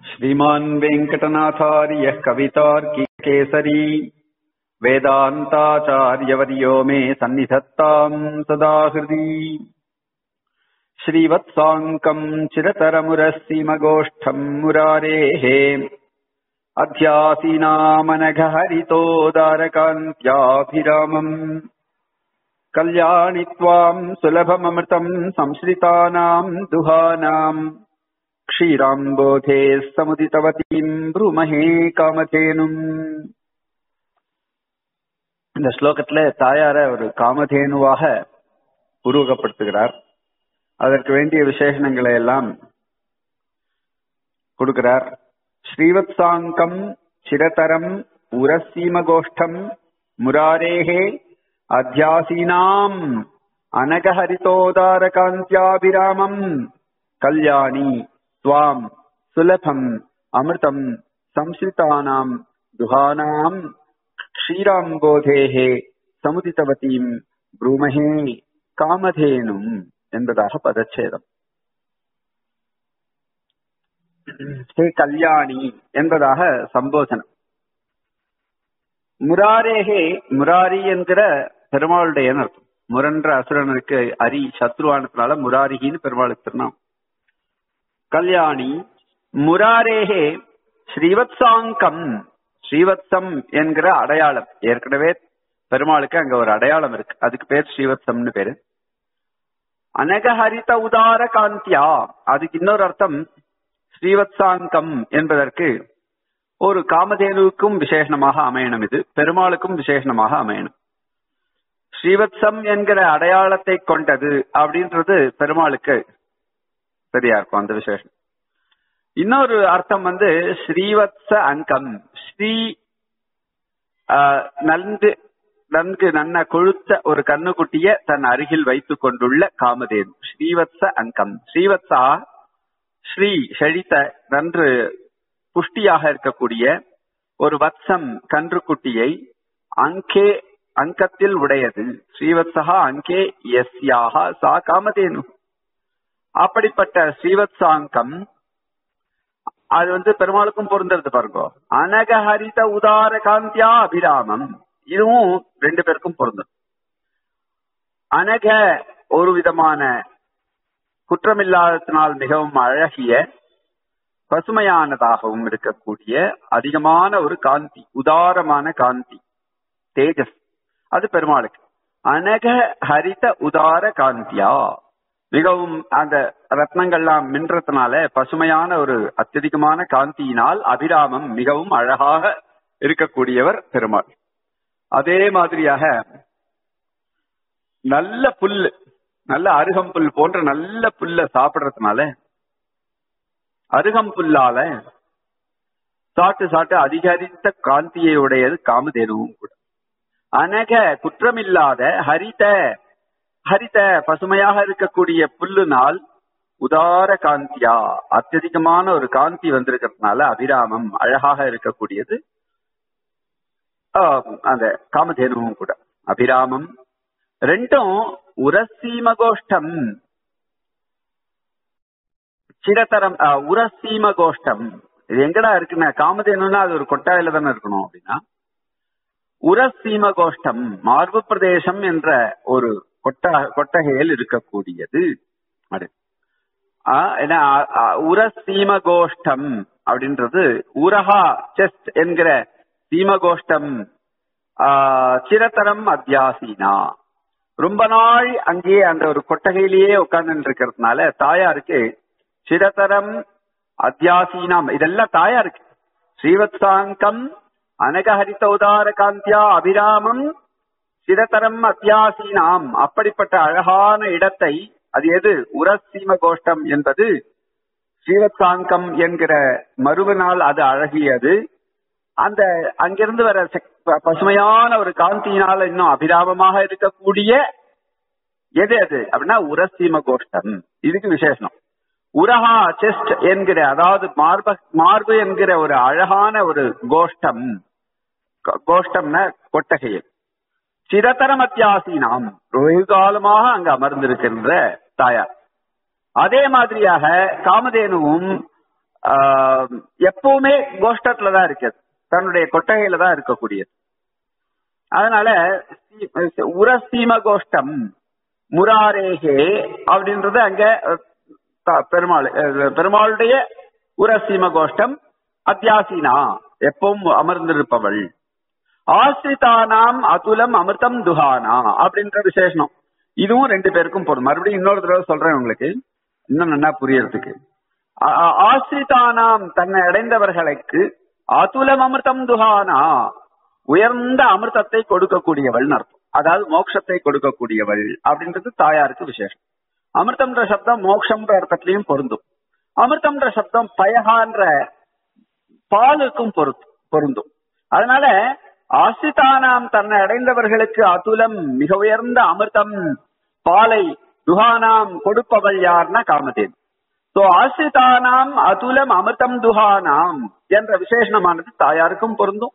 श्रीमान् वेङ्कटनाथार्यः कवितार्किकेसरी वेदान्ताचार्यवर्यो मे सन्निधत्ताम् सदा हृदि श्रीवत्साङ्कम् चिरतरमुरसीमगोष्ठम् मुरारेः अध्यासीनामनघहरितोदारकान्त्याभिरामम् कल्याणि त्वाम् सुलभममृतम् संश्रितानाम् दुहानाम् क्षीराम्बोधे समुदितवतीम् ब्रूमहे காமதேனும் இந்த ஸ்லோகத்துல தாயார ஒரு காமதேனுவாக உருவகப்படுத்துகிறார் அதற்கு வேண்டிய விசேஷணங்களை எல்லாம் கொடுக்கிறார் ஸ்ரீவத்சாங்கம் சிரதரம் உரசீமகோஷ்டம் முராரேகே அத்தியாசீனாம் அனகஹரிதோதாரகாந்தியாபிராமம் கல்யாணி त्वाम् सुलभम् अमृतम् संश्रितानाम् दुहानाम् क्षीराम्बोधेः சமுதித்தவதீம் ப்ரூமஹே காமதேனும் என்பதாக பதச்சேதம் ஹே கல்யாணி என்பதாக சம்போதனம் முராரேகே முராரி என்கிற பெருமாளுடைய அர்த்தம் முரன்ற அசுரனுக்கு அரி சத்ருவானத்தினால முராரிகின்னு பெருமாளுக்கு திருநாம் கல்யாணி முராரேகே ஸ்ரீவத்சாங்கம் ஸ்ரீவத்சம் என்கிற அடையாளம் ஏற்கனவே பெருமாளுக்கு அங்க ஒரு அடையாளம் இருக்கு அதுக்கு பேர் ஸ்ரீவத்சம்னு பேரு அனகஹரித உதார காந்தியா அதுக்கு இன்னொரு அர்த்தம் ஸ்ரீவத்சாங்கம் என்பதற்கு ஒரு காமதேனுவுக்கும் விசேஷணமாக அமையணும் இது பெருமாளுக்கும் விசேஷணமாக அமையணும் ஸ்ரீவத்சம் என்கிற அடையாளத்தை கொண்டது அப்படின்றது பெருமாளுக்கு சரியா இருக்கும் அந்த விசேஷம் இன்னொரு அர்த்தம் வந்து ஸ்ரீவத்ச அங்கம் ஸ்ரீ நன்கு நன்கு நன்ன கொழுத்த ஒரு கண்ணுக்குட்டிய தன் அருகில் வைத்துக் கொண்டுள்ள காமதேனு ஸ்ரீவத்ச அங்கம் ஸ்ரீவத்சா ஸ்ரீ செழித்த நன்று புஷ்டியாக இருக்கக்கூடிய ஒரு வத்சம் கன்றுக்குட்டியை அங்கே அங்கத்தில் உடையது ஸ்ரீவத்சகா அங்கே எஸ்யாக சா காமதேனு அப்படிப்பட்ட ஸ்ரீவத்சாங்கம் அது வந்து பெருமாளுக்கும் பொருந்தது பாருங்க அனகஹரித உதார காந்தியா அபிராமம் இதுவும் ரெண்டு பேருக்கும் பொருந்தும் அனக ஒரு விதமான குற்றமில்லாததினால் மிகவும் அழகிய பசுமையானதாகவும் இருக்கக்கூடிய அதிகமான ஒரு காந்தி உதாரமான காந்தி தேஜஸ் அது பெருமாளுக்கு அனக ஹரித உதார காந்தியா மிகவும் அந்த ரத்னங்கள்லாம் மின்றதுனால பசுமையான ஒரு அत्यதிகமான காந்தியினால் அபிராமம் மிகவும் அழகாக இருக்கக்கூடியவர் பெருமாள் அதே மாதிரியாக நல்ல புல்லு நல்ல அருகம்புல் போன்ற நல்ல புல்ல சாப்பிடுறதுனால அருகம்புல்லால சாட்டு சாட்டு அதிகரித்த காந்தியை உடையது காமதேனுவும் கூட அனக குற்றமில்லாத ஹரித ஹரித பசுமையாக இருக்கக்கூடிய புல்லுனால் உதார காந்தியா அத்தியதிகமான ஒரு காந்தி வந்திருக்கிறதுனால அபிராமம் அழகாக இருக்கக்கூடியது அந்த காமதேனுவும் கூட அபிராமம் ரெண்டும் உரசீமகோஷ்டம் சிரதரம் உரசீமகோஷ்டம் இது எங்கடா இருக்குன்னா காமதேனுன்னா அது ஒரு கொட்டாயில தானே இருக்கணும் அப்படின்னா உரசீம கோஷ்டம் மார்பு பிரதேசம் என்ற ஒரு கொட்ட கொட்டகையில் இருக்கக்கூடியது அது உரசீம கோஷ்டம் அப்படின்றது உரஹா செஸ்ட் என்கிற சீமகோஷ்டம் சிரத்தரம் அத்தியாசீனா ரொம்ப நாள் அங்கேயே அந்த ஒரு கொட்டகையிலேயே உட்கார்ந்து இருக்கிறதுனால தாயாருக்கு சிரத்தரம் அத்தியாசீனாம் இதெல்லாம் தாயாருக்கு ஸ்ரீவத்சாங்கம் அனகஹரித உதார காந்தியா அபிராமம் சிரதரம் அத்தியாசீனாம் அப்படிப்பட்ட அழகான இடத்தை அது எது உரசீம கோஷ்டம் என்பது ஸ்ரீவத்சாங்கம் என்கிற மறுவனால் அது அழகியது அந்த அங்கிருந்து வர பசுமையான ஒரு காந்தியினால இன்னும் அபிராமமாக இருக்கக்கூடிய எது அது அப்படின்னா உரசீம கோஷ்டம் இதுக்கு விசேஷம் உரஹா செஸ்ட் என்கிற அதாவது மார்ப மார்பு என்கிற ஒரு அழகான ஒரு கோஷ்டம் கோஷ்டம்னா கொட்டகையில் சிரதரம் அத்தியாசீனாம் வெகு காலமாக அங்கு அமர்ந்திருக்கின்ற தாயார் அதே மாதிரியாக காமதேனுவும் ஆஹ், எப்பவுமே கோஷ்டத்துல தான் இருக்கிறது தன்னுடைய கொட்டகையில தான் இருக்கக்கூடியது அதனால சீ- உரசீம கோஷ்டம் முராரேகே அப்படின்றது அங்க அஹ், த- பெருமாள் அஹ், பெருமாளுடைய உரசீம கோஷ்டம் அத்தியாசீனா எப்பவும் அமர்ந்திருப்பவள் ஆசிரிதானாம் அதுலம் அமிர்தம் துஹானா அப்படின்ற விசேஷனம் இதுவும் ரெண்டு பேருக்கும் போதும் மறுபடியும் இன்னொரு தடவை சொல்றேன் உங்களுக்கு இன்னும் நல்லா புரியறதுக்கு ஆ- ஆ- ஆசிரிதானாம் தன்னை அடைந்தவர்களுக்கு அதுலம் அமிர்தம் துஹானா உயர்ந்த அமிர்தத்தை கொடுக்கக்கூடியவள் அர்த்தம் அதாவது மோட்சத்தை கொடுக்கக்கூடியவள் அப்படின்றது தாயாருக்கு விசேஷம் அமிர்தம்ன்ற சப்தம் மோட்சம்ன்ற அர்த்தத்திலையும் பொருந்தும் அமிர்தம்ன்ற சப்தம் பயகான்ற பாலுக்கும் பொருத்து பொருந்தும் அதனால ஆசிதானாம் தன்னை அடைந்தவர்களுக்கு அதுலம் மிக உயர்ந்த அமிர்தம் பாலை துஹானாம் கொடுப்பவள் யார்னா காமதேவி சோ ஆசிரிதானாம் அதுலம் அமிர்தம் துஹானாம் என்ற விசேஷணமானது தாயாருக்கும் பொருந்தும்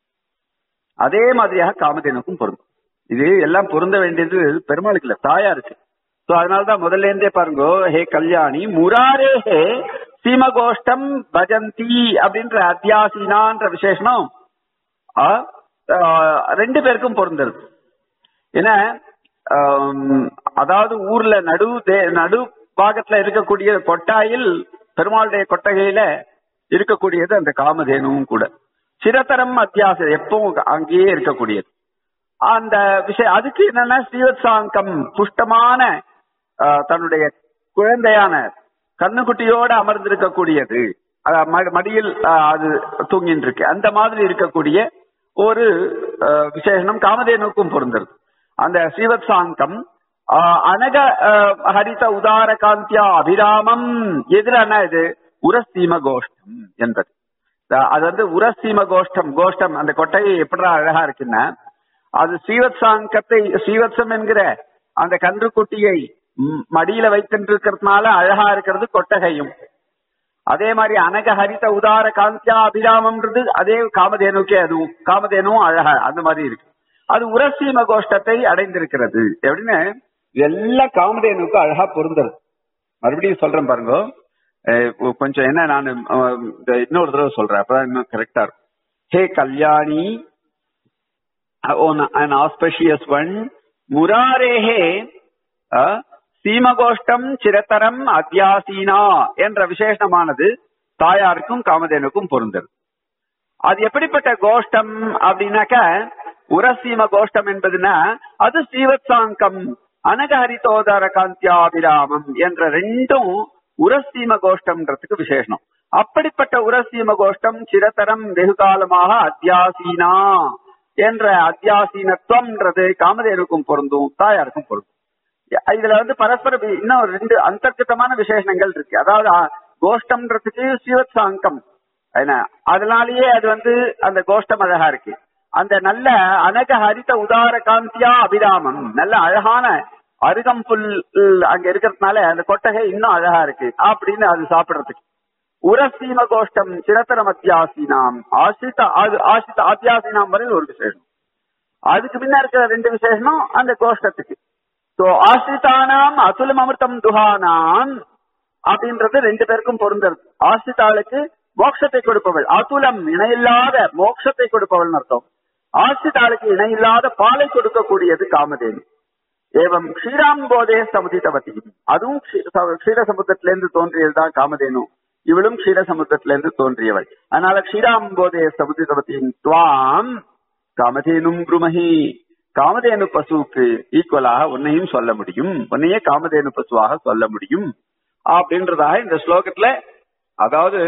அதே மாதிரியாக காமதேனுக்கும் பொருந்தும் இது எல்லாம் பொருந்த வேண்டியது பெருமாளுக்கு இல்ல தாயாருக்கு சோ அதனாலதான் முதல்ல இருந்தே பாருங்க ஹே கல்யாணி முராரே ஹே சீமகோஷ்டம் பஜந்தி அப்படின்ற அத்தியாசீனான்ற விசேஷனம் ஆ, ஆ, ரெண்டு பேருக்கும் பொருந்தது ஏன்னா ஆம், அதாவது ஊர்ல நடு தே- நடு பாகத்துல இருக்கக்கூடிய கொட்டாயில் பெருமாளுடைய கொட்டகையில இருக்கக்கூடியது அந்த காமதேனுவும் கூட சிரதரம் அத்தியாசம் எப்பவும் அங்கேயே இருக்கக்கூடியது அந்த விஷயம் அதுக்கு என்னன்னா ஸ்ரீவத்சாங்கம் புஷ்டமான ஆ, தன்னுடைய குழந்தையான கண்ணுக்குட்டியோட அமர்ந்திருக்கக்கூடியது அஹ், ம- மடியில் ஆ, அது தூங்கின்னு இருக்கு அந்த மாதிரி இருக்கக்கூடிய ஒரு ஆ, விசேஷனம் காமதேனுக்கும் பொருந்தது அந்த ஸ்ரீவத்சாங்கம் ஆ, அனக ஆ, ஹரித உதார காந்தியா அபிராமம் எதிரான இது உரசீம கோஷ்டம் என்பது அஹ், அது வந்து உரசீம கோஷ்டம் கோஷ்டம் அந்த கொட்டகை எப்படிடா அழகா இருக்குன்னா அது ஸ்ரீவத்சாங்கத்தை ஸ்ரீவத்சம் என்கிற அந்த கன்றுக்குட்டியை ம், மடியில வைத்திருக்கிறதுனால அழகா இருக்கிறது கொட்டகையும் அதே மாதிரி அனக ஹரித உதார காந்தியா அபிராமம்ன்றது அதே காமதேனுக்கே அதுவும் காமதேனுவும் அழகா அந்த மாதிரி இருக்கு அது உரசீம கோஷ்டத்தை அடைந்திருக்கிறது எப்படின்னு எல்லா காமதேனுக்கு அழகா பொருந்தது மறுபடியும் சொல்றேன் பாருங்க அஹ் கொ- கொஞ்சம் என்ன நான் இன்னொரு தடவை சொல்றேன் அப்பதான் இன்னும் கரெக்டா இருக்கும் ஹே Kalyani on an auspicious one முராரேஹே அஹ், சீமகோஷ்டம் சிரத்தரம் அத்தியாசீனா என்ற விசேஷமானது தாயாருக்கும் காமதேனுக்கும் பொருந்தது அது எப்படிப்பட்ட கோஷ்டம் அப்படின்னாக்க உரசீம கோஷ்டம் என்பதுன்னா அது ஸ்ரீவத்சாங்கம் அனகஹரிதோதர காந்தியாபிராமம் என்ற ரெண்டும் உரசீம கோஷ்டம்ன்றதுக்கு விசேஷனம் அப்படிப்பட்ட உரசீம கோஷ்டம் சிரதரம் வெகு காலமாக அத்தியாசீனா என்ற அத்தியாசீனத்துவம்ன்றது காமதேனுக்கும் பொருந்தும் தாயாருக்கும் பொருந்தும் இதுல வந்து பரஸ்பர வி- இன்னும் ரெண்டு அந்தர்கதமான விசேஷங்கள் இருக்கு அதாவது அ, கோஷ்டம்ன்றதுக்கு சிவத்சாங்கம் என்ன அதனாலேயே அது வந்து அந்த கோஷ்டம் அழகா இருக்கு அந்த நல்ல அனக ஹரித உதார காந்தியா அபிராமம் நல்ல அழகான அருகம்புல் உம், அங்க இருக்கிறதுனால அந்த கொட்டகை இன்னும் அழகா இருக்கு அப்படின்னு அது சாப்பிடுறதுக்கு உரசீம கோஷ்டம் சிரத்தரம் அத்தியாசீனாம் ஆசிரித அது- ஆசிரித அத்தியாசீனாம் வரை ஒரு விசேஷம் அதுக்கு முன்ன இருக்கிற ரெண்டு விசேஷம் அந்த கோஷ்டத்துக்கு சோ ஆசிரிதானாம் அதுலம் அமிர்தம் துஹானாம் அப்படின்றது ரெண்டு பேருக்கும் பொருந்தது ஆசிரிதாளுக்கு மோட்சத்தை கொடுப்பவள் அதுலம் இணையில்லாத மோட்சத்தை கொடுப்பவள் அர்த்தம் ஆசிரிதாளுக்கு இணையில்லாத பாலை கொடுக்கக்கூடியது காமதேவி ஏவம் க்ஷீராம்போதே சமுதித்தவதி அதுவும் க்ஷீ- ச- க்ஷீரசமுத்திரத்திலிருந்து தோன்றியதுதான் காமதேனு இவளும் க்ஷீரசமுத்திரத்திலிருந்து தோன்றியவள் அதனால க்ஷீராம்போதே சமுதித்தவதியின் துவாம் காமதேனும் குருமஹி காமதேனு பசுவுக்கு ஈக்குவலாக உன்னையும் சொல்ல முடியும் உன்னையே காமதேனு பசுவாக சொல்ல முடியும் அப்படின்றதாக இந்த ஸ்லோகத்துல அதாவது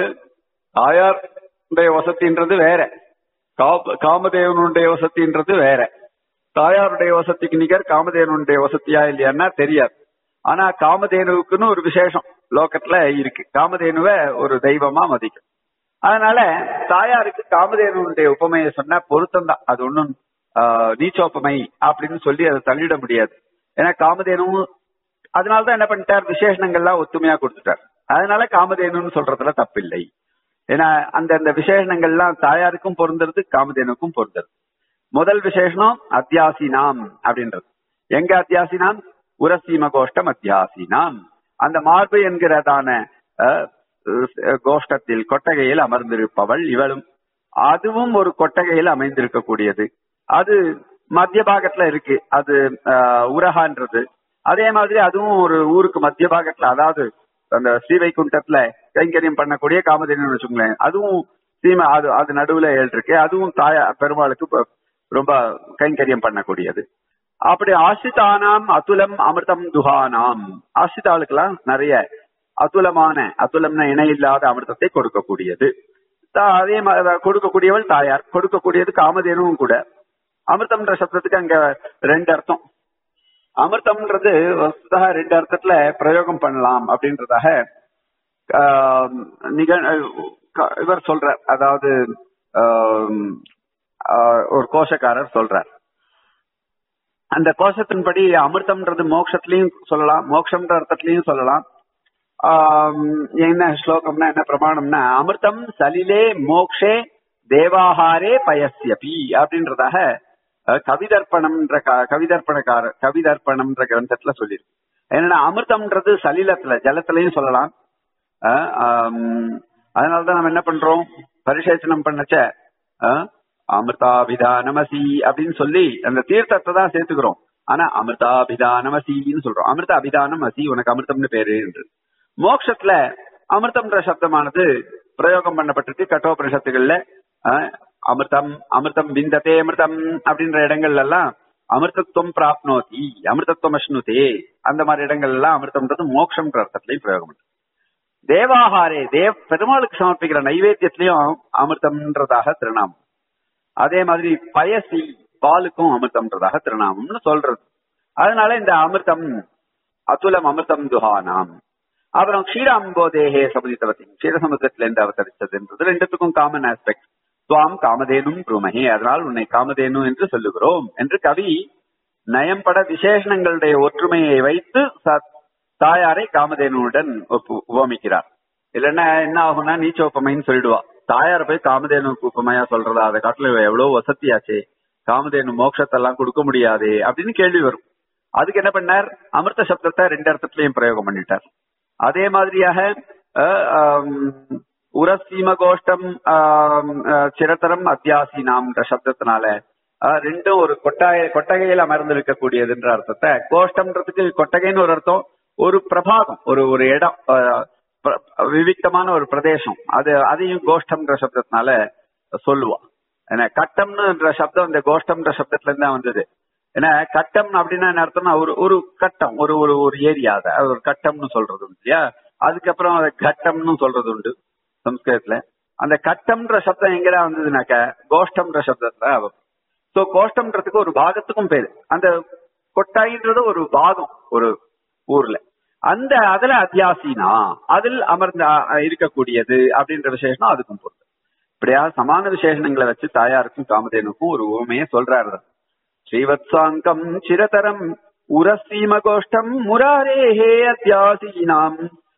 தாயாருடைய வசதின்றது வேற கா- காமதேவனுடைய வசதின்றது வேற தாயாருடைய வசதிக்கு நிகர் காமதேவனுடைய வசதியா இல்லையான்னா தெரியாது ஆனா காமதேனுவுக்குன்னு ஒரு விசேஷம் லோகத்துல இருக்கு காமதேனுவ ஒரு தெய்வமா மதிக்கும் அதனால தாயாருக்கு காமதேனுடைய உபமையை சொன்னா பொருத்தம் தான் அது ஒண்ணும் ஆஹ், நீச்சோப்பமை அப்படின்னு சொல்லி அதை தள்ளிட முடியாது ஏன்னா காமதேனுவும் அதனாலதான் என்ன பண்ணிட்டார் விசேஷணங்கள்லாம் ஒத்துமையா கொடுத்துட்டார் அதனால காமதேனுன்னு சொல்றதுல தப்பில்லை ஏன்னா அந்த அந்த விசேஷணங்கள்லாம் தாயாருக்கும் பொருந்துறது காமதேனுக்கும் பொருந்தது முதல் விசேஷனம் அத்தியாசினாம் அப்படின்றது எங்க அத்தியாசினாம் உரசீம கோஷ்டம் அத்தியாசினாம் அந்த மார்பு என்கிறதான அஹ், அஹ், கோஷ்டத்தில் கொட்டகையில் அமர்ந்திருப்பவள் இவளும் அதுவும் ஒரு கொட்டகையில் அமைந்திருக்கக்கூடியது அது மத்திய பாகத்துல இருக்கு அது அஹ், உரகான்றது அதே மாதிரி அதுவும் ஒரு ஊருக்கு மத்திய பாகத்துல அதாவது அந்த ஸ்ரீவைகுண்டத்துல கைங்கரியம் பண்ணக்கூடிய காமதேனு வச்சுங்களேன் அதுவும் சீமை அது அது நடுவுல ஏழு இருக்கு அதுவும் தாயா பெருமாளுக்கு ப- ரொம்ப கைங்கரியம் பண்ணக்கூடியது அப்படி ஆசிரிதானாம் அதுலம் அமிர்தம் துஹானாம் ஆசிரிதாளுக்கெல்லாம் நிறைய அதுலமான அதுலம்னா இணையில்லாத அமிர்தத்தை கொடுக்கக்கூடியது தா- அதே மாதிரி கொடுக்கக்கூடியவள் தாயார் கொடுக்கக்கூடியது காமதேனுவும் கூட அமிர்தம்ன்ற சப்தத்துக்கு அங்க ரெண்டு அர்த்தம் அமிர்தம்ன்றது வஸ்துதா ரெண்டு அர்த்தத்துல பிரயோகம் பண்ணலாம் அப்படின்றதாக ஆஹ், நிகழ் க- இவர் சொல்றார் அதாவது ஆஹ், ஆஹ், ஒரு கோஷக்காரர் சொல்றார் அந்த கோஷத்தின்படி அமிர்தம்ன்றது மோட்சத்திலையும் சொல்லலாம் மோட்சம்ன்ற அர்த்தத்திலையும் சொல்லலாம் ஆம், என்ன ஸ்லோகம்னா என்ன பிரமாணம்னா அமிர்தம் சலிலே மோக்ஷே தேவாஹாரே பயஸ்யபி அப்படின்றதாக அஹ், கவிதர்ப்பணம்ன்ற க- கவிதர்ப்பணக்கார கவிதர்ப்பணம்ன்ற கிரந்தத்துல சொல்லியிருக்கு என்னன்னா அமிர்தம்ன்றது சலிலத்துல ஜலத்திலையும் சொல்லலாம் அஹ், ஆம், அதனாலதான் நம்ம என்ன பண்றோம் பரிசேச்சனம் பண்ணச்ச அஹ், அமிர்தாபிதானமசி அப்படின்னு சொல்லி அந்த தீர்த்தத்தை தான் சேர்த்துக்கிறோம் ஆனா அமிர்தாபிதானமசின்னு சொல்றோம் அமிர்த அபிதானம் அசி உனக்கு அமிர்தம்னு பேரு என்று மோக்ஷத்துல அமிர்தம்ன்ற சப்தமானது பிரயோகம் பண்ணப்பட்டிருக்கு கட்டோபனிஷத்துகள்ல அஹ், அமிர்தம் அமிர்தம் விந்ததே அமிர்தம் அப்படின்ற இடங்கள்ல எல்லாம் அமிர்தத்துவம் பிராப்னோதி அமிர்தத்துவம் அஷ்ணுதே அந்த மாதிரி இடங்கள்ல எல்லாம் அமிர்தம்ன்றது மோக்ஷம்ன்ற அர்த்தத்திலையும் பிரயோகம் பண்றது தேவாகாரே தேவ் பெருமாளுக்கு சமர்ப்பிக்கிற நைவேத்தியத்திலையும் அமிர்தம்ன்றதாக திருநாமம் அதே மாதிரி பயசி பாலுக்கும் அமிர்தம்ன்றதாக திருநாமம்னு சொல்றது அதனால இந்த அமிர்தம் அதுலம் அமிர்தம் துஹானாம் அப்புறம் க்ஷீராம்போதேகே சமுதித்தவத்தி க்ஷீரசமுத்திரத்துல இருந்து அவதரித்ததுன்றது ரெண்டுத்துக்கும் காமன் ஆஸ்பெக்ட் துவாம் காமதேனும் பிரூமஹே அதனால் உன்னை காமதேனு என்று சொல்லுகிறோம் என்று கவி நயம்பட விசேஷணங்களுடைய ஒற்றுமையை வைத்து ச- தாயாரை காமதேனுடன் ஒப்பு- உபமிக்கிறார் இல்லைன்னா என்ன ஆகும்னா நீச்ச உப்பமைன்னு சொல்லிடுவா தாயார் போய் காமதேனு உப்பமையா சொல்றதா அதை காட்டுல இவ எவ்வளவு வசதியாச்சே காமதேனு மோட்சத்தெல்லாம் கொடுக்க முடியாதே அப்படின்னு கேள்வி வரும் அதுக்கு என்ன பண்ணார் அமிர்த சப்தத்தை ரெண்டு அர்த்தத்திலையும் பிரயோகம் பண்ணிட்டார் அதே மாதிரியாக அஹ், ஆம், உரசீம கோஷ்டம் ஆம், அஹ், சிரத்தரம் அத்தியாசீனாம்ன்ற சப்தத்தினால அஹ், ரெண்டும் ஒரு கொட்டாய கொட்டகையில் அமர்ந்திருக்கக்கூடியதுன்ற அர்த்தத்தை கோஷ்டம்ன்றதுக்கு கொட்டகைன்னு ஒரு அர்த்தம் ஒரு பிரபாகம் ஒரு ஒரு இடம் அஹ், பிர- விவிக்தமான ஒரு பிரதேசம் அது அதையும் கோஷ்டம்ன்ற சப்தத்தினால சொல்லுவா ஏன்னா கட்டம்னுன்ற சப்தம் இந்த கோஷ்டம்ன்ற சப்தத்துல இருந்து தான் வந்தது ஏன்னா கட்டம் அப்படின்னா என்ன அர்த்தம்னா ஒரு ஒரு கட்டம் ஒரு ஒரு ஒரு ஏரியா அதை அது ஒரு கட்டம்னு சொல்றது உண்டு இல்லையா அதுக்கப்புறம் அதை கட்டம்னு சொல்றது உண்டு சம்ஸ்கிருதத்துல அந்த கட்டம்ன்ற சப்தம் எங்கடா வந்ததுனாக்க கோஷ்டம்ன்ற சப்தத்துல சோ கோஷ்டம்ன்றதுக்கு ஒரு பாகத்துக்கும் பேரு அந்த கொட்டாயின்றது ஒரு பாகம் ஒரு ஊர்ல அந்த அதுல அத்தியாசினா அதில் அமர்ந்த அஹ், இருக்கக்கூடியது அப்படின்ற விசேஷம் அதுக்கும் பொருள் இப்படியா சமான விசேஷணங்களை வச்சு தாயாருக்கும் காமதேனுக்கும் ஒரு உவமையை சொல்றாரு ஸ்ரீவத்சாங்கம் சிரதரம் உரசீமகோஷ்டம் முராரேஹே அத்தியாசீனாம்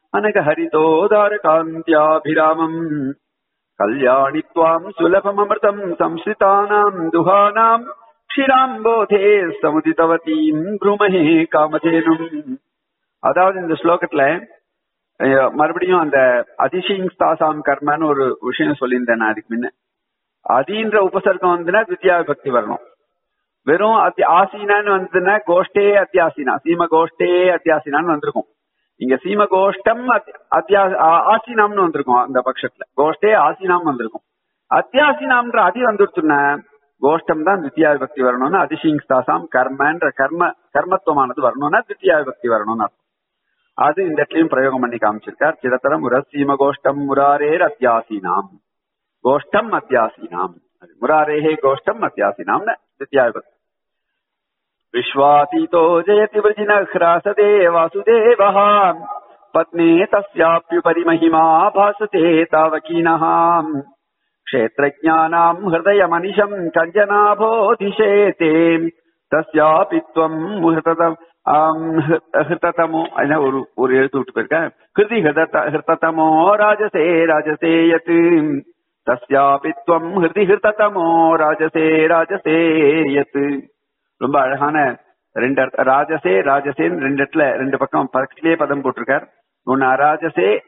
அனகஹரிதோதாரகாந்தியாபிராமம் கல்யாணி துவாம் சுலபமமிருதம் சம்ஸ்ரிதானாம் துஹானாம் க்ஷிராம்போதே சமுதிதவதீம் ப்ரூமஹே காமதேனும் அதாவது இந்த ஸ்லோகத்துல அஹ், மறுபடியும் அந்த அதிசயிங் ஸ்தாசாம் கர்மன்னு ஒரு விஷயம் சொல்லியிருந்தேன் நான் அதுக்கு முன்ன அதின்ற உபசர்க்கம் வந்துன்னா வித்யா விபக்தி வரணும் வெறும் அத்தி ஆசீனான்னு வந்ததுன்னா கோஷ்டே அத்தியாசீனா சீம கோஷ்டே அத்தியாசீனான்னு வந்திருக்கும் இங்க சீம கோஷ்டம் அத்தி- அத்தியா ஆ- ஆசீனாம்னு வந்திருக்கும் அந்த பட்சத்துல கோஷ்டே ஆசீனாம் வந்திருக்கும் அத்தியாசீனாம்ன்ற அதி வந்துருச்சுன்னா கோஷ்டம் தான் தித்தியா விபக்தி வரணும்னு அதிசயிங் ஸ்தாசாம் கர்மன்ற கர்ம கர்மத்துவமானது வரணும்னா தித்தியா விபக்தி வரணும்னு அர்த்தம் அது இந்த இடத்துலயும் பிரயோகம் பண்ணி காமிச்சிருக்கார் சிரத்தரம் உரசீம கோஷ்டம் முராரேர் அத்தியாசீனாம் கோஷ்டம் அத்தியாசீனாம் முராரேஹே கோஷ்டம் அத்தியாசீனாம்னு தித்தியா விபக்தி विश्वातीतो जयति वृजिनः ह्रासते वासुदेवः पत्नी तस्याप्युपरि महिमा भासते तावकीनः क्षेत्रज्ञानाम् हृदयमनिशम् कञ्जनाभोधिशेते தஸ்யாபி துவம் ஹிருததம் ஆம், ஹி- ஹிருததமோ என்ன ஒரு ஒரு எழுத்து விட்டு போயிருக்கேன் ஹிருதி ஹிருதத ஹிருததமோ ராஜசே ராஜசே யத் தஸ்யாபி துவம் ஹிருதி ஹிருததமோ ராஜசே ராஜசே யத் ரொம்ப அழகான ரெண்டு அர்த்த ராஜசே ராஜசேன்னு ரெண்டு இடத்துல ரெண்டு பக்கம் பக்கத்திலேயே பதம் போட்டிருக்கார் ஒன்னு அராஜசே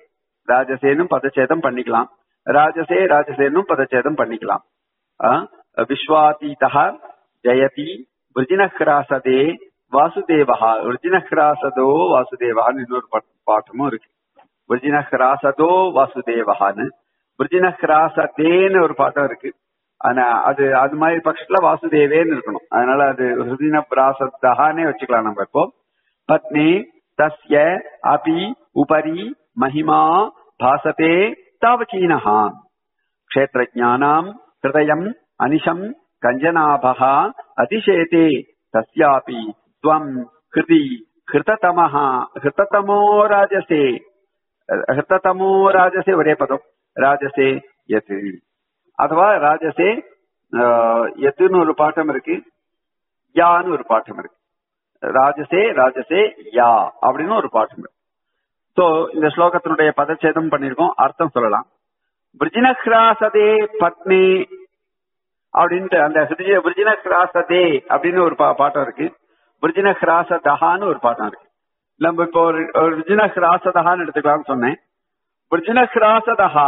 ராஜசேனும் பதச்சேதம் பண்ணிக்கலாம் ராஜசே ராஜசேனும் பதச்சேதம் பண்ணிக்கலாம் ஆ, விஸ்வாதீதா ஜெயதி விருஜினஹ்ராசதே வாசுதேவஹா விருஜினஹ்ராசதோ வாசுதேவஹான்னு இன்னொரு பாட்- பாட்டமும் இருக்கு விருஜினஹ்ராசதோ வாசுதேவஹான்னு விருஜினஹ்ராசதேன்னு ஒரு பாட்டம் இருக்கு ஆனா அது அது மாதிரி பட்சத்துல வாசுதேவேன்னு இருக்கணும் அதனால அது ஹிருதின பிராசத்தகானே வச்சுக்கலாம் நம்ம இப்போ பத்னி தஸ்ய அபி உபரி மகிமா பாசதே தாவகீனஹா க்ஷேத்ரஜானாம் ஹிருதயம் அனிஷம் கஞ்சனாபः அதிசேதே தஸ்யாபி त्वम् ஹிருதி ஹிருததமः ஹிருததமோ ராஜசே ஹிருததமோ ராஜசே ஒரே பதம் ராஜசே எது அதுவா ராஜசே ஆஹ், எதுன்னு ஒரு பாட்டம் இருக்கு யான்னு ஒரு பாட்டம் இருக்கு ராஜசே ராஜசே யா அப்படின்னு ஒரு பாட்டம் இருக்கு சோ இந்த ஸ்லோகத்தினுடைய பதச்சேதம் பண்ணிருக்கோம் அர்த்தம் சொல்லலாம் விருஜினஹ்ராசதே பத்னி அப்படின்ட்டு அந்த ஹிருதய விருஜினஹ்ராசதே அப்படின்னு ஒரு பா- பாட்டம் இருக்கு விருஜினஹ்ராசதஹான்னு ஒரு பாட்டம் இருக்கு நம்ம இப்போ ஒரு ஒரு விருஜினஹ்ராசதஹான்னு எடுத்துக்கலாம்னு சொன்னேன் விருஜினஹ்ராசதஹா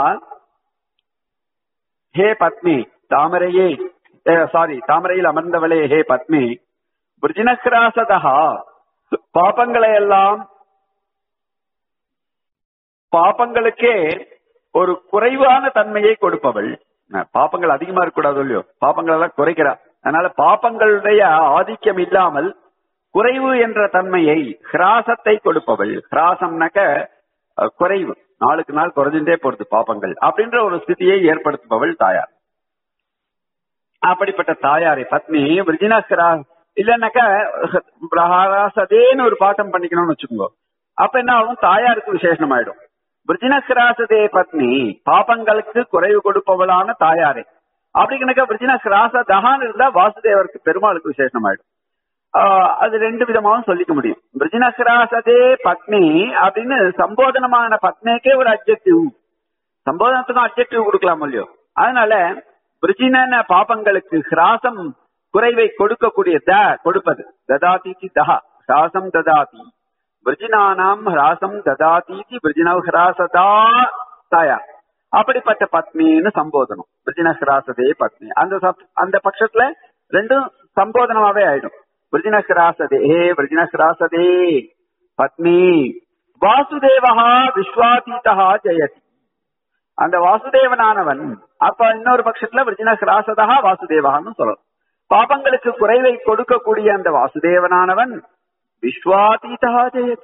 ஹே பத்மி தாமரையே சாரி தாமரையில் அமர்ந்தவளே ஹே பத்மி விருஜினஹ்ராசதஹா பாபங்களை எல்லாம் பாபங்களுக்கே ஒரு குறைவான தன்மையை கொடுப்பவள் அஹ் பாப்பங்கள் அதிகமா இருக்கக்கூடாது இல்லையோ பாப்பங்கள் எல்லாம் குறைக்கிறா அதனால பாப்பங்களுடைய ஆதிக்கம் இல்லாமல் குறைவு என்ற தன்மையை ஹிராசத்தை கொடுப்பவள் ஹிராசம்னாக்க அஹ், குறைவு நாளுக்கு நாள் குறைஞ்சுட்டே போறது பாப்பங்கள் அப்படின்ற ஒரு ஸ்திதியை ஏற்படுத்துபவள் தாயார் அப்படிப்பட்ட தாயாரை பத்னி விருஜினாஸ்கரா இல்லைன்னாக்கா பிரகாராசதேன்னு ஒரு பாட்டம் பண்ணிக்கணும்னு வச்சுக்கோங்க அப்ப என்ன ஆகும் தாயாருக்கு விசேஷம் ஆயிடும் விருஜினஸ்ராசதே பத்னி பாபங்களுக்கு குறைவு கொடுப்பவளான தாயாரே அப்படிங்கனாக்கா விருஜினஸ்ராச தகான் இருந்தா வாசுதேவருக்கு பெருமாளுக்கு விசேஷம் ஆயிடும் ஆஹ் அது ரெண்டு விதமாவும் சொல்லிக்க முடியும் விருஜினஸ்ராசதே பத்னி அப்படின்னு சம்போதனமான பத்னிக்கே ஒரு அப்ஜெக்டிவ் சம்போதனத்துக்கும் அப்ஜெக்டிவ் கொடுக்கலாம் இல்லையோ அதனால பிரிஜின பாபங்களுக்கு ஹிராசம் குறைவை கொடுக்கக்கூடிய த கொடுப்பது ததாதி தஹ ஹிராசம் ததாதி விரஜினானாம் ஹிராசம் ததாதீதி விரஜினவ் ஹிராசதா தாயா அப்படிப்பட்ட பத்னின்னு சம்போதனம் விரஜின ஹிராசதே பத்னி அந்த சப்- அந்த பட்சத்துல ரெண்டும் சம்போதனமாவே ஆயிடும் விரஜின ஹிராசதே ஹே விரஜின ஹிராசதே பத்னி வாசுதேவஹா விஸ்வாதீதா ஜெயதி அந்த வாசுதேவனானவன் அப்ப இன்னொரு பட்சத்துல விரஜின ஹிராசதா வாசுதேவகான்னு சொல்லலாம் பாபங்களுக்கு குறைவை கொடுக்கக்கூடிய அந்த வாசுதேவனானவன் விஸ்வாதீதா ஜெயதி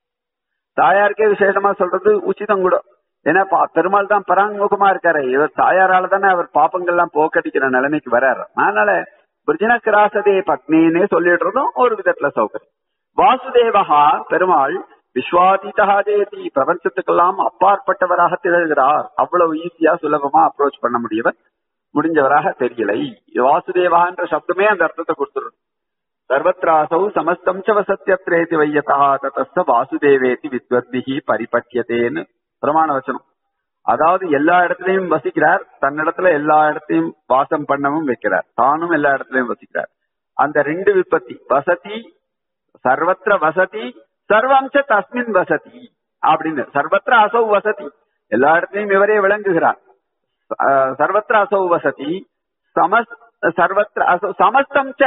தாயாருக்கே விசேஷமா சொல்றது உச்சிதம் கூட ஏன்னா பா- பெருமாள் தான் பராங்முகமா இருக்காரு இவர் தாயாரால தானே அவர் பாப்பங்கள்லாம் போக்கடிக்கிற நிலைமைக்கு வர்றாரு அதனால விரஜின கிராசதே பத்னின்னே சொல்லிடுறதும் ஒரு விதத்துல சௌகரியம் வாசுதேவஹா பெருமாள் விஸ்வாதீதா ஜெயதி பிரபஞ்சத்துக்கெல்லாம் அப்பாற்பட்டவராக திகழ்கிறார் அவ்வளவு ஈஸியா சுலபமா அப்ரோச் பண்ண முடியவர் முடிஞ்சவராக தெரியலை வாசுதேவஹான்ற சப்தமே அந்த அர்த்தத்தை கொடுத்துரும் சர்வத்ராசௌ சமஸ்தம் ச வசத்தியத்ரேதி வையதா ததஸ்த வாசுதேவேதி வித்வத்பிஹி பரிபட்யத்தேன்னு பிரமாண வச்சனம் அதாவது எல்லா இடத்துலயும் வசிக்கிறார் தன்னிடத்துல எல்லா இடத்தையும் வாசம் பண்ணவும் வைக்கிறார் தானும் எல்லா இடத்துலயும் வசிக்கிறார் அந்த ரெண்டு விற்பத்தி வசதி சர்வத்திர வசதி சர்வம் ச தஸ்மின் வசதி அப்படின்னு சர்வத்திர அசௌ வசதி எல்லா இடத்துலயும் இவரே விளங்குகிறார் அஹ், சர்வத்திர அசௌ வசதி சமஸ் சர்வத்திர அசௌ சமஸ்தம் ச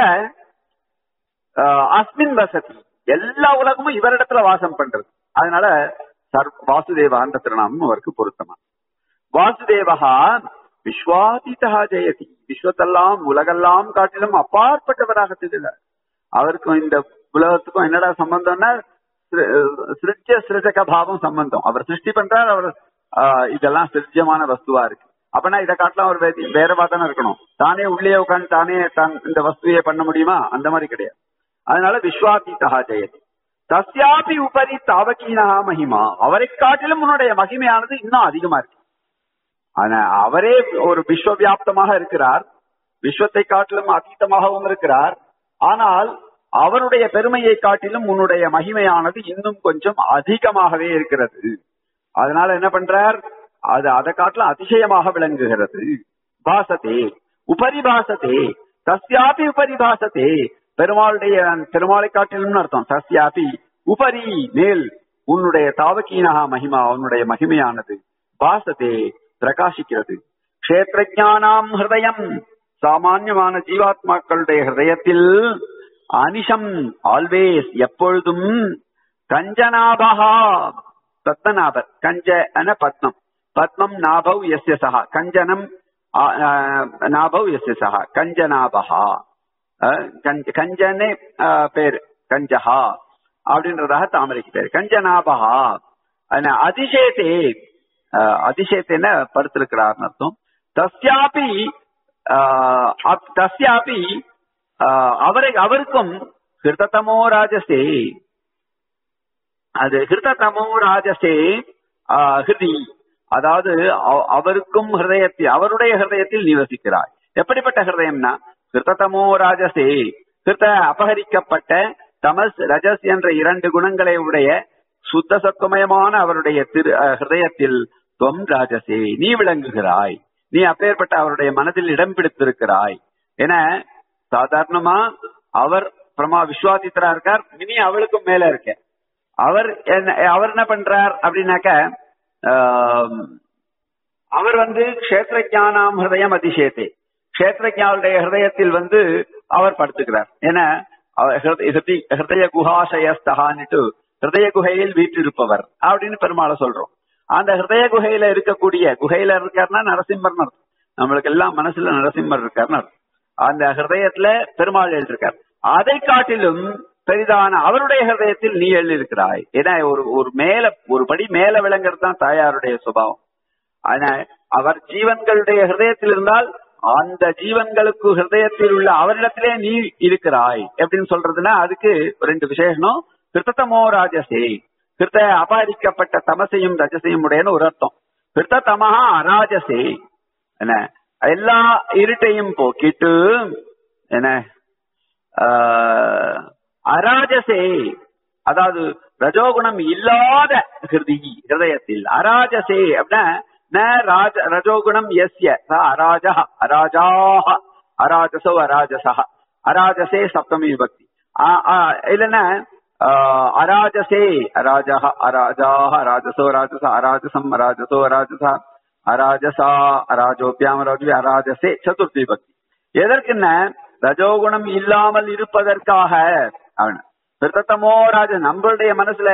அஹ், அஸ்மின் வசதி எல்லா உலகமும் இவரிடத்துல வாசம் பண்றது அதனால சர் வாசுதேவான்ற திருநாமம் அவருக்கு பொருத்தமா வாசுதேவகா விஸ்வாதீதா ஜெயதி விஸ்வத்தெல்லாம் உலகெல்லாம் காட்டிலும் அப்பாற்பட்டவராக திகழ்கிறார் அவருக்கும் இந்த உலகத்துக்கும் என்னடா சம்பந்தம்னா சிரு- சிருஜ்ய சிருஜக பாவம் சம்பந்தம் அவர் சிருஷ்டி பண்றார் அவர் ஆஹ், இதெல்லாம் சிருஜ்யமான வஸ்துவா இருக்கு அப்பனா இதை காட்டலாம் அவர் வே- வேறவா தானே இருக்கணும் தானே உள்ளே உட்காந்து தானே தான் இந்த வஸ்துவையே பண்ண முடியுமா அந்த மாதிரி கிடையாது அதனால விஸ்வாதீதா ஜெயதி தஸ்யாபி உபரி தாவகீனா மகிமா அவரை காட்டிலும் உன்னுடைய மகிமையானது இன்னும் அதிகமா இருக்கு ஆனா அவரே ஒரு விஸ்வவியாப்தமாக இருக்கிறார் விஸ்வத்தை காட்டிலும் அதீதமாகவும் இருக்கிறார் ஆனால் அவருடைய பெருமையை காட்டிலும் உன்னுடைய மகிமையானது இன்னும் கொஞ்சம் அதிகமாகவே இருக்கிறது அதனால என்ன பண்றார் அது அதை காட்டிலும் அதிசயமாக விளங்குகிறது பாசத்தே உபரிபாசத்தே தஸ்யாபி உபரிபாசத்தே பெருமாளுடைய பெருமாளை காட்டிலும் அர்த்தம் தஸ்யாபி உபரி மேல் உன்னுடைய தாவகீனகா மகிமா உன்னுடைய மகிமையானது பாசதே பிரகாசிக்கிறது கஷேத்திரஜானாம் ஹிருதயம் சாமான்யமான ஜீவாத்மாக்களுடைய ஹிருதயத்தில் அனிஷம் ஆல்வேஸ் எப்பொழுதும் கஞ்சநாபகா பத்மநாபர் கஞ்ச என பத்மம் பத்மம் நாபவ் எஸ்ய சகா கஞ்சனம் ஆ- ஆ, நாபவ் எஸ்ய சகா கஞ்சநாபகா அஹ், கஞ்ச- கஞ்சனே அஹ், பேரு கஞ்சஹா அப்படின்றதாக தாமரைக்கு பேரு கஞ்சநாபகா ஆனா, அதிசயத்தே அஹ், அதிசயத்தேன படுத்திருக்கிறார்னு அர்த்தம் தஸ்யாபி ஆஹ், அப்- தஸ்யாபி ஆஹ், அவரை அவருக்கும் ஹிருததமோ ராஜசே அது ஹிருததமோ ராஜசே ஆஹ், ஹிருதி அதாவது அவ- அவருக்கும் ஹிருதயத்தில் அவருடைய ஹிருதயத்தில் நிவசிக்கிறாய் எப்படிப்பட்ட ஹிருதயம்னா ஹிருததமோ ராஜசே ஹிருத அபகரிக்கப்பட்ட தமஸ் ரஜஸ் என்ற இரண்டு குணங்களை உடைய சுத்த சத்துவமயமான அவருடைய திரு அஹ், ஹிருதயத்தில் துவம் ராஜசே நீ விளங்குகிறாய் நீ அப்பேற்பட்ட அவருடைய மனதில் இடம் பிடித்திருக்கிறாய் என சாதாரணமா அவர் பிரமா விஸ்வாதித்தரா இருக்கார் இனி அவளுக்கும் மேல இருக்க அவர் என்ன அவர் என்ன பண்றார் அப்படின்னாக்க ஆம், அவர் வந்து கஷேத்திரஜானாம் ஹிருதயம் அதிசயத்தே கஷேத்திரஜாவுடைய ஹிருதயத்தில் வந்து அவர் படுத்துக்கிறார் ஏன்னா அவர் ஹிருத- ஹிருதி- ஹிருதய குஹாசயஸ்தகான்னுட்டு ஹிருதய குகையில் வீற்றிருப்பவர் அப்படின்னு பெருமாளை சொல்றோம் அந்த ஹிருதய குகையில இருக்கக்கூடிய குகையில இருக்காருன்னா நரசிம்மர்னு அர்த்தம் நம்மளுக்கு எல்லாம் மனசுல நரசிம்மர் இருக்காருன்னு அர்த்தம் அந்த ஹிருதயத்துல பெருமாள் எழுதிருக்கார் அதை காட்டிலும் பெரிதான அவருடைய ஹிருதயத்தில் நீ எழுதியிருக்கிறாய் ஏன்னா ஒரு ஒரு மேல ஒரு படி மேல விளங்குறது தான் தாயாருடைய சுபாவம் ஆனா அவர் ஜீவன்களுடைய ஹிருதயத்தில் இருந்தால் அந்த ஜீவன்களுக்கு ஹிருதயத்தில் உள்ள அவரிடத்திலே நீ இருக்கிறாய் எப்படின்னு சொல்றதுன்னா அதுக்கு ரெண்டு விசேஷனம் கிருத்தமோ ராஜசே கிருத்த அபாரிக்கப்பட்ட தமசையும் ரஜசையும் உடையன்னு ஒரு அர்த்தம் கிருத்த தமஹா அராஜசே என்ன எல்லா இருட்டையும் போக்கிட்டு என்ன ஆஹ், அராஜசே அதாவது ரஜோகுணம் இல்லாத ஹிருதி ஹிருதயத்தில் அராஜசே அப்படின்னா ந ராஜ ரஜோகுணம் எஸ்ய ச அராஜா அராஜாஹ அராஜசோ அராஜசா அராஜசே சப்தமி விபக்தி ஆ- ஆ, இல்லைன்னா ஆஹ், அராஜசே அராஜா அராஜாஹ அராஜசோ ராஜச அராஜசம் அராஜசோ அராஜசா அராஜசா அராஜோபியாம் அராஜி அராஜசே சதுர்த்தி விபக்தி எதற்குன்னா ரஜோகுணம் இல்லாமல் இருப்பதற்காக அவன் பிரதத்தமோ ராஜ நம்மளுடைய மனசுல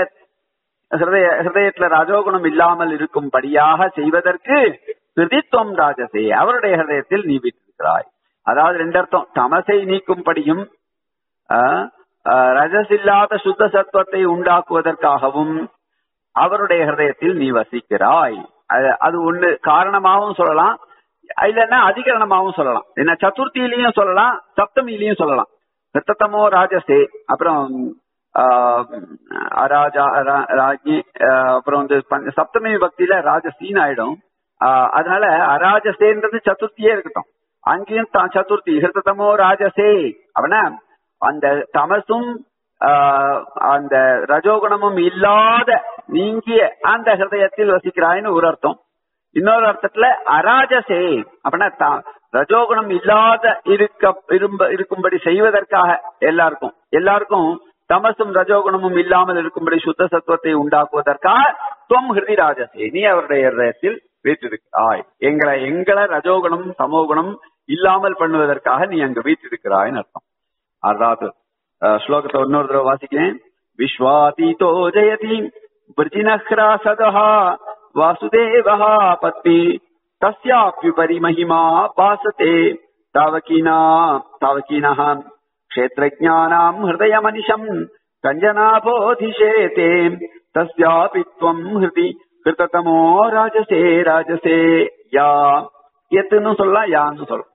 ஹிருதய ஹிருதயத்துல ரஜோகுணம் இல்லாமல் இருக்கும்படியாக செய்வதற்கு கிருதித்துவம் ராஜசே அவருடைய ஹிருதயத்தில் நீ விட்டிருக்கிறாய் அதாவது ரெண்டு அர்த்தம் தமசை நீக்கும்படியும் ஆஹ், ஆஹ், ரஜஸ் இல்லாத சுத்த சத்துவத்தை உண்டாக்குவதற்காகவும் அவருடைய ஹிருதயத்தில் நீ வசிக்கிறாய் அது- அது ஒண்ணு காரணமாகவும் சொல்லலாம் இல்லைன்னா அதிகரணமாகவும் சொல்லலாம் என்ன சதுர்த்தியிலையும் சொல்லலாம் சப்தமியிலையும் சொல்லலாம் நித்தத்தமோ ராஜசே அப்புறம் ஆஹ், அராஜா ரா- ராஜி ஆஹ், அப்புறம் வந்து பஞ்ச- சப்தமி பக்தியில ராஜசீன் ஆயிடும் ஆஹ், அதனால அராஜசேன்றது சதுர்த்தியே இருக்கட்டும் அங்கேயும் த- சதுர்த்தி ஹிருத்தமோ ராஜசே அப்படின்னா அந்த தமசும் ஆஹ், அந்த ரஜோகுணமும் இல்லாத நீங்கிய அந்த ஹிருதயத்தில் வசிக்கிறாய்னு ஒரு அர்த்தம் இன்னொரு அர்த்தத்துல அராஜசே அப்படின்னா த- ரஜோகுணம் இல்லாத இருக்க இரும்ப இருக்கும்படி செய்வதற்காக எல்லாருக்கும் எல்லாருக்கும் தமசும் ரஜோகுணமும் இல்லாமல் இருக்கும்படி சுத்த சத்துவத்தை உண்டாக்குவதற்காக துவம் ஹிருதி ராஜசே நீ அவருடைய ஹிருதயத்தில் வீற்றிருக்கிறாய் எங்களை எங்களை ரஜோகுணம் சமோகுணம் இல்லாமல் பண்ணுவதற்காக நீ அங்கு வீற்றிருக்கிறாய்னு அர்த்தம் அதாவது அஹ், ஸ்லோகத்தை இன்னொரு தடவை வாசிக்கிறேன் விஸ்வாதீதோ ஜெயதி விருஜினஹ்ராசதः வாசுதேவः பத்மி தஸ்யாப்யுபரி மகிமா பாசते தாவகீனா தாவகீனः क्षेत्रज्ञानाम् हृदयमनिशम् कञ्जनाभोऽधिशेते तस्यापि त्वम् हृदि कृततमो ராஜசே ராஜசே யா எத்துன்னு சொல்லலாம் யான்னு சொல்லலாம்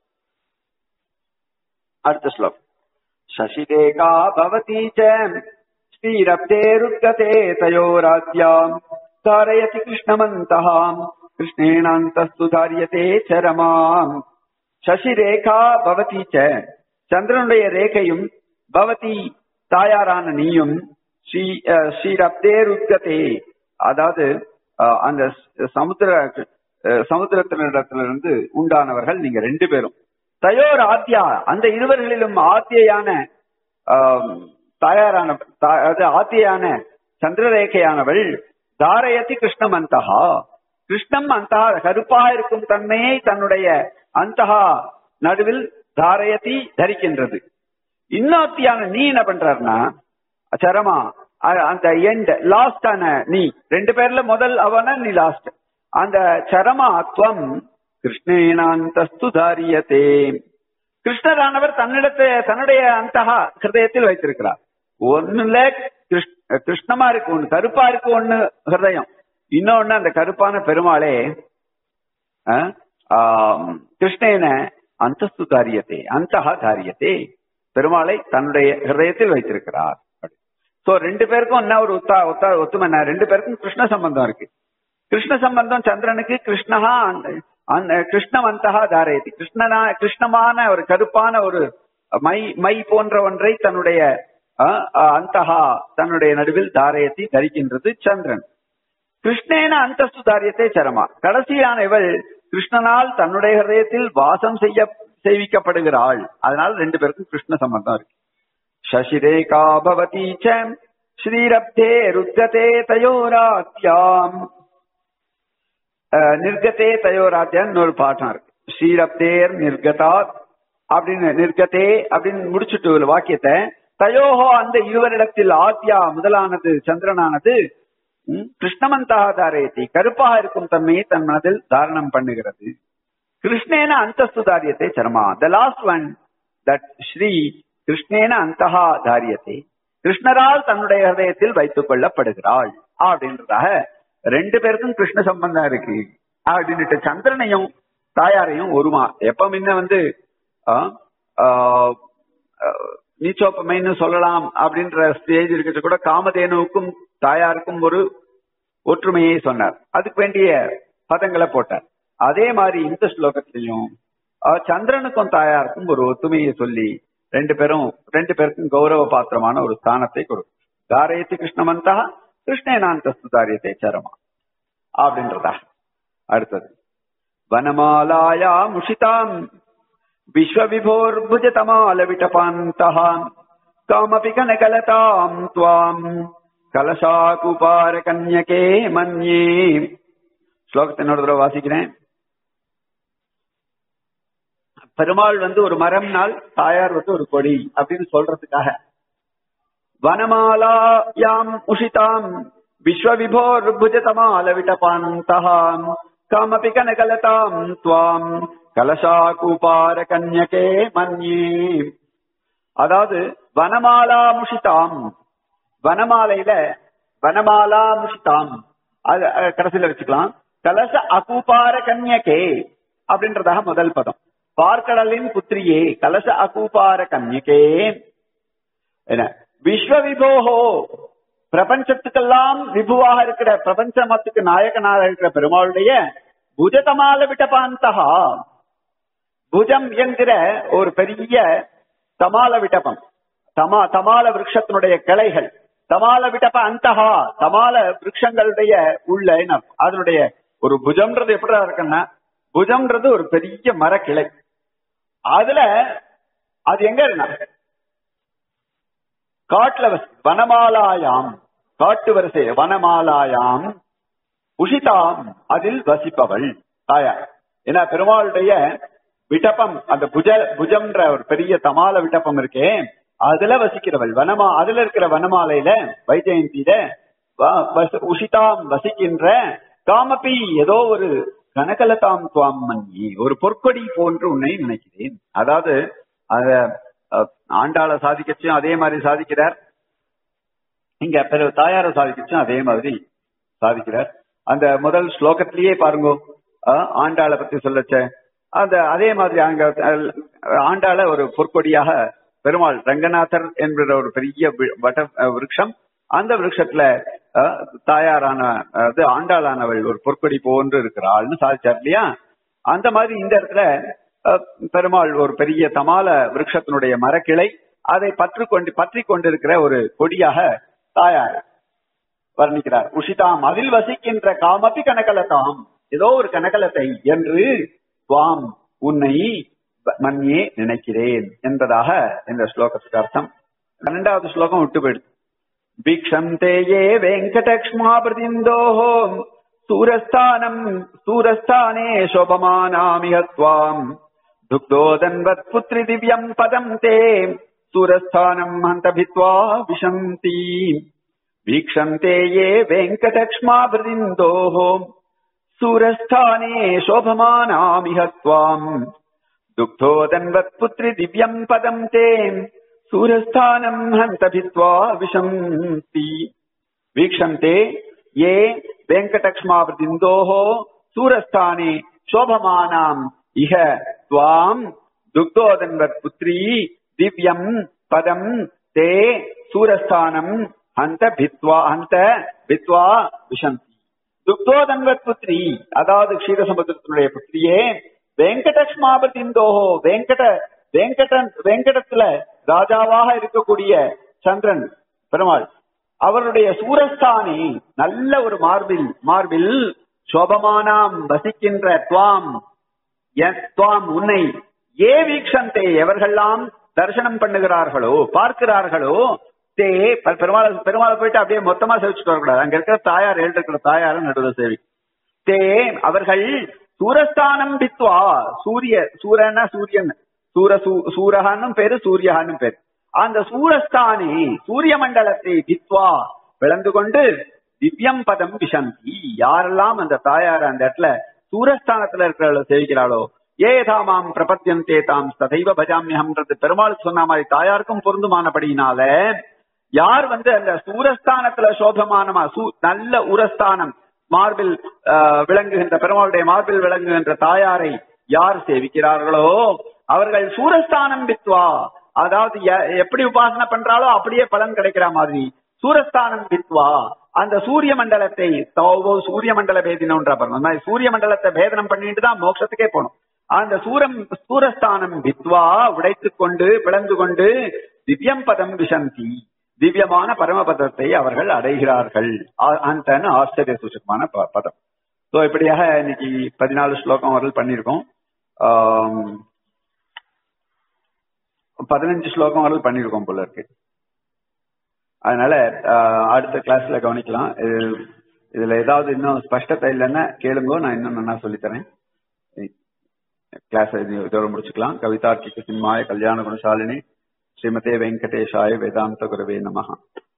அடுத்த ஸ்லோகம் शशिरेखा भवती च श्रीरब्धेरुद्गते तयोराद्याम् तारयति कृष्णमन्तः कृष्णेनान्तस्तु धार्यते च रमाम् சசிரேகா பவதி ச சந்திரனுடைய ரேகையும் பவதி தாயாரான நீயும் ஸ்ரீ அஹ், ஸ்ரீரப்தேருத்கதே அதாவது அஹ், அந்த ச- சமுத்திர அஹ், சமுத்திரத்தினிடத்திலிருந்து உண்டானவர்கள் நீங்க ரெண்டு பேரும் தயோர் ஆத்யா அந்த இருவர்களிலும் ஆத்தியான ஆம், தாயாரான தா- அது ஆத்தியான சந்திரரேகையானவள் தாரயதி கிருஷ்ணமந்தகா கிருஷ்ணம் அந்த கருப்பா இருக்கும் தன்மையை தன்னுடைய அந்த நடுவில் தாரயத்தி தரிக்கின்றது இன்னொத்தியான நீ என்ன பண்றாருன்னா சரமா அ- அந்த எண்ட் லாஸ்டான நீ ரெண்டு பேர்ல முதல் அவன நீ லாஸ்ட் அந்த சரமாத்வம் கிருஷ்ணேனாந்தஸ்து தாரியத்தே கிருஷ்ணரானவர் தன்னிடத்தை தன்னுடைய அந்த ஹிருதயத்தில் வைத்திருக்கிறார் ஒண்ணுல கிருஷ்ண- கிருஷ்ணமா இருக்கு ஒண்ணு கருப்பா இருக்கு ஒண்ணு ஹிருதயம் இன்னொன்னு அந்த கருப்பான பெருமாளே அஹ், ஆம், கிருஷ்ணேன அந்தஸ்து தாரியத்தே அந்தஹா தாரியத்தே பெருமாளை தன்னுடைய ஹிருதயத்தில் வைத்திருக்கிறார் சோ ரெண்டு பேருக்கும் என்ன ஒரு ஒத்தா ஒத்தா ஒத்துமை என்ன? ரெண்டு பேருக்கும் கிருஷ்ண சம்பந்தம் இருக்கு கிருஷ்ண சம்பந்தம் சந்திரனுக்கு கிருஷ்ணஹா அந்த- அந்த கிருஷ்ணவந்தகா தாரயதி கிருஷ்ணனா கிருஷ்ணமான ஒரு கருப்பான ஒரு மை மை போன்ற ஒன்றை தன்னுடைய அஹ், அஹ், அந்தகா தன்னுடைய நடுவில் தாரயத்தி தரிக்கின்றது சந்திரன் கிருஷ்ணேன அந்தஸ்து தாரியத்தை சரமா கடைசியான இவள் கிருஷ்ணனால் தன்னுடைய ஹிருதயத்தில் வாசம் செய்ய செய்விக்கப்படுகிறாள் அதனால ரெண்டு பேருக்கும் கிருஷ்ண சம்பந்தம் இருக்கு சசிரேகா பவதி ச ஸ்ரீரப்தே ருத்கதே தயோராத்யாம் அஹ், நிர்கதே தயோராத்யான்னு ஒரு பாட்டம் இருக்கு ஸ்ரீரப்தேர் நிர்கதாத் அப்படின்னு நிர்கதே அப்படின்னு முடிச்சுட்டு ஒரு வாக்கியத்தை தயோஹோ அந்த இருவரிடத்தில் ஆத்யா முதலானது சந்திரனானது ம், கிருஷ்ணமந்தா தாரயத்தி கருப்பாக இருக்கும் தன்மையை தன் மனதில் தாரணம் பண்ணுகிறது கிருஷ்ணேன அந்தஸ்து தாரியத்தை சர்மா the last one that Shri கிருஷ்ணேன அந்தஹா தாரியத்தை கிருஷ்ணரால் தன்னுடைய ஹதயத்தில் வைத்துக் கொள்ளப்படுகிறாள் அப்படின்றதாக ரெண்டு பேருக்கும் கிருஷ்ண சம்பந்தம் இருக்கு அப்படின்னுட்டு சந்திரனையும் தாயாரையும் ஒருமா எப்ப முன்ன வந்து ஆ, ஆ, ஆ, நீச்சோப்பமைன்னு சொல்லலாம் அப்படின்ற ஸ்டேஜ் இருக்கிறது கூட காமதேனுவுக்கும் தாயாருக்கும் ஒரு ஒற்றுமையை சொன்னார் அதுக்கு வேண்டிய பதங்களை போட்டார் அதே மாதிரி இந்த ஸ்லோகத்திலையும் அஹ், சந்திரனுக்கும் தாயாருக்கும் ஒரு ஒத்துமையை சொல்லி ரெண்டு பேரும் ரெண்டு பேருக்கும் கௌரவ பாத்திரமான ஒரு ஸ்தானத்தை கொடுக்கும் தாரயத்தி கிருஷ்ணமந்தா கிருஷ்ணேனாந்தஸ்து தாரியத்தை சரமா அப்படின்றதா அடுத்தது வனமாலாயா முஷிதாம் விஸ்வவிபோர்புஜதமால விட்டபாந்தः காமபி கனகலதாம் துவாம் கலசாகுபார கன்யகே மன்யே ஸ்லோகத்தை இன்னொரு தடவை வாசிக்கிறேன் பெருமாள் வந்து ஒரு மரம்னால் தாயார் வந்து ஒரு கொடி அப்படின்னு சொல்றதுக்காக வனமாலாயாம் உஷிதாம் விஸ்வவிபோர் புஜதமால விட்டபாந்தஹாம் காமபி கனகலதாம் துவாம் கலசாகுபார கன்யகே மன்யே அதாவது வனமாலா முஷிதாம் வனமாலையில வனமாலா முஷிதாம் அது அஹ், கடைசியில வச்சுக்கலாம் கலச அகூபார கன்யகே அப்படின்றதாக முதல் பதம் பார்க்கடலின் புத்திரியே கலச அகூபார கன்யகே என்ன விஸ்வ விபோஹோ பிரபஞ்சத்துக்கெல்லாம் விபுவாக இருக்கிற பிரபஞ்சமத்துக்கு நாயகனாக இருக்கிற பெருமாளுடைய புஜதமால விட்டபாந்தகா புஜம் என்கிற ஒரு பெரிய தமால விட்டபம் தமா தமால விருட்சத்தினுடைய கிளைகள் தமால விட்டப அந்தகா தமால விருட்சங்களுடைய உள்ள என்ன அர்த்தம்? அதனுடைய ஒரு புஜம்ன்றது எப்படிடா இருக்குன்னா புஜம்ன்றது ஒரு பெரிய மரக்கிளை அதுல அது எங்க இருந்தா காட்டுல வசி- வனமாலாயாம் காட்டு வரிசை வனமாலாயாம் உஷிதாம் அதில் வசிப்பவள் தாயார் ஏன்னா பெருமாளுடைய விட்டப்பம் அந்த புஜ புஜம்ன்ற ஒரு பெரிய தமால விட்டப்பம் இருக்கே அதுல வசிக்கிறவள் வனமா அதுல இருக்கிற வனமாலையில வைஜெயந்தியில வ- வச- உஷிதாம் வசிக்கின்ற காமபி ஏதோ ஒரு கனகலதாம் துவாம் மன்னி ஒரு பொற்கொடி போன்று உன்னை நினைக்கிறேன் அதாவது அத அஹ், ஆண்டாள சாதிக்கச்சும் அதே மாதிரி சாதிக்கிறார் இங்க பிற தாயார சாதிக்கச்சும் அதே மாதிரி சாதிக்கிறார் அந்த முதல் ஸ்லோகத்திலேயே பாருங்க அஹ், ஆண்டாளை பத்தி சொல்லச்ச அந்த அதே மாதிரி அங்க அஹ், ஆண்டாள ஒரு பொற்கொடியாக பெருமாள் ரங்கநாதர் என்கிற ஒரு பெரிய வி- வட அஹ், விருட்சம் அந்த விருட்சத்துல அஹ், தாயாரான அது ஆண்டாளானவள் ஒரு பொற்கொடி போன்று இருக்கிறாள்னு சாதிச்சார் இல்லையா அந்த மாதிரி இந்த இடத்துல அஹ், பெருமாள் ஒரு பெரிய தமால விருட்சத்தினுடைய மரக்கிளை அதை பற்று கொண்டு பற்றி கொண்டிருக்கிற ஒரு கொடியாக தாயார் வர்ணிக்கிறார் உஷிதாம் அதில் வசிக்கின்ற காமபி கனகலதாம் ஏதோ ஒரு கனகலத்தை என்று துவாம் உன்னை மன்னியே நினைக்கிறேன் என்பதாக இந்த ஸ்லோகத்துக்கு அர்த்தம் பன்னெண்டாவது ஸ்லோகம் விட்டு போயிடுது பீக்ஷந்தே ஏ வெங்கடக்ஷ்மா பிரதிந்தோஹோ சூரஸ்தானம் சூரஸ்தானே சோபமானாமிஹ त्वाम् दुग्धोदन्वत् पुत्रि दिव्यम् पदम् ते सूरस्थानम् हन्तभित्वा विशन्ति वीक्षन्ते ये वेङ्कटक्ष्मावृदिन्दोः सूरस्थाने शोभमानामिह त्वाम् दुग्धोदन्वत् पुत्रि दिव्यम् पदम् ते सूरस्थानम् हन्तभित्वा विशन्ति वीक्षन्ते ये वेङ्कटक्ष्मावृदिन्दोः सूरस्थाने शोभमानाम् इह त्वाम् दुग्धोदन्वत् पुत्री दिव्यम् पदम् ते सूरस्थानम् हन्त भित्वा हन्त भित्वा विशन्ति துக்தோதன்வத் புத்திரி அதாவது க்ஷீரசமுத்திரத்தினுடைய புத்திரியே வெங்கடக்ஷ்மாபதிந்தோஹோ வெங்கட வெங்கடன் வெங்கடத்துல ராஜாவாக இருக்கக்கூடிய சந்திரன் பெருமாள் அவருடைய சூரஸ்தானி நல்ல ஒரு மார்பில் மார்பில் சோபமானாம் வசிக்கின்ற துவாம் என் துவாம் உன்னை ஏ வீக்ஷந்தே எவர்கள்லாம் தரிசனம் பண்ணுகிறார்களோ பார்க்கிறார்களோ தே ப- பெருமாள் பெருமாளை போயிட்டு அப்படியே மொத்தமா சேவிச்சுட்டு வரக்கூடாது அங்க இருக்கிற தாயார் ஏழு இருக்கிற தாயாரும் நடுவில் சேவி தே அவர்கள் சூரஸ்தானம் பித்வா சூரிய சூரனா சூரியன் சூர சூ- சூரகான்னும் பேரு சூரியகான்னும் பேரு அந்த சூரஸ்தானி சூரிய மண்டலத்தை பித்வா பிளந்து கொண்டு திவ்யம் பதம் விஷந்தி யாரெல்லாம் அந்த தாயார் அந்த இடத்துல சூரஸ்தானத்துல இருக்கிறவள சேவிக்கிறாளோ ஏ தாமாம் பிரபத்தியந்தே தாம் ததைவ பஜாமியம்ன்றது பெருமாள் சொன்ன மாதிரி தாயாருக்கும் பொருந்துமானபடியினால யார் வந்து அந்த சூரஸ்தானத்துல சோபமானமா சூ- நல்ல உரஸ்தானம் மார்பில் ஆஹ், விளங்குகின்ற பெருமாளுடைய மார்பில் விளங்குகின்ற தாயாரை யார் சேவிக்கிறார்களோ அவர்கள் சூரஸ்தானம் பித்வா அதாவது எ- எப்படி உபாசனை பண்றாலோ அப்படியே பலன் கிடைக்கிற மாதிரி சூரஸ்தானம் பித்வா அந்த சூரிய மண்டலத்தை தோவோ சூரிய மண்டல பேதினம்ன்ற பாருங்க அந்த மாதிரி சூரிய மண்டலத்தை பேதனம் பண்ணிட்டு தான் மோட்சத்துக்கே போகணும் அந்த சூரம் சூரஸ்தானம் வித்வா உடைத்துக் கொண்டு பிளந்து கொண்டு திவ்யம் பதம் விஷந்தி திவ்யமான பரமபதத்தை அவர்கள் அடைகிறார்கள் ஆ- அந்தன்னு ஆச்சரிய சூச்சகமான ப- பதம் சோ இப்படியாக இன்னைக்கு பதினாலு ஸ்லோகம் வரல் பண்ணியிருக்கோம் ஆம், பதினஞ்சு ஸ்லோகம் வரல் பண்ணியிருக்கோம் போல இருக்கு அதனால ஆஹ், அடுத்த கிளாஸ்ல கவனிக்கலாம் இது- இதுல ஏதாவது இன்னும் ஸ்பஷ்டத்தை இல்லைன்னா கேளுங்க நான் இன்னும் நல்லா சொல்லித்தரேன் கிளாஸ் இதோட முடிச்சுக்கலாம் கவிதார்க்கிக சிம்மாய கல்யாண குணசாலினி ஸ்ரீமதே வெங்கடேஷாய வேதாந்த குரவே நமஹ